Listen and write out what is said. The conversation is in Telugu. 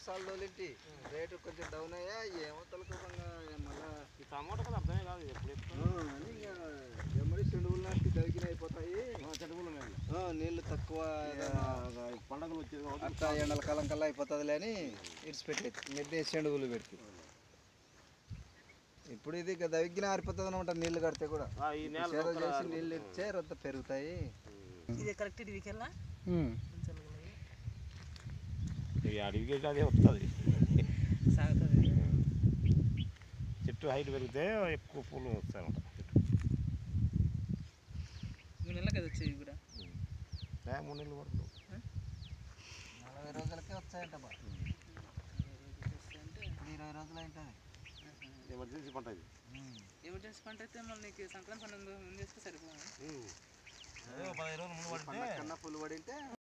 సార్లు తోలింటి రేటు కొంచెం డౌన్ అయ్యా ఏమో తొలకపోగా మళ్ళా ఈ టమాటా కదా అర్థమే కాదు ఎప్పుడు ఎప్పుడు ఆ, అని ఇంకా ఎమ్మడి చెడుగులు నాటి దవికిన అయిపోతాయి చెడుగులు మేము ఆ, నీళ్లు తక్కువ ఏదైనా పండగలు వచ్చేది కాబట్టి అట్లా ఎండల కాలం కల్లా అయిపోతుందిలే అని ఇడిచిపెట్టేది మిడ్డే చెడుగులు పెట్టి ఇప్పుడు ఇది ఇక దవికిన ఆరిపోతుంది అనమాట నీళ్లు కడితే కూడా ఆ, ఈ నేల చేద లోపల చేసి నీళ్ళు ఇచ్చే రొద్ద పెరుగుతాయి ఇది కరెక్ట్ ఇదికెళ్ళా ఈ అడవికి అదే వస్తుంది సాగుతుంది చెట్టు హైట్ పెరిగితే ఎక్కువ పూలు వస్తాయి అన్నమాట మూడు నెలలకు అది వచ్చేది కూడా ఏ, మూడు నెలలు పడుతుంది నలభై రోజులకే వచ్చాయంట బా ఇప్పుడు ఇరవై రోజులు అయింటుంది ఎమర్జెన్సీ పంట ఇది ఎమర్జెన్సీ పంట అయితే మళ్ళీ నీకు సంక్రాంతి పండుగ ముందు చేస్తే సరిపోతుంది పదిహేను రోజులు ముందు పడితే కన్నా పుల్లు పడింటే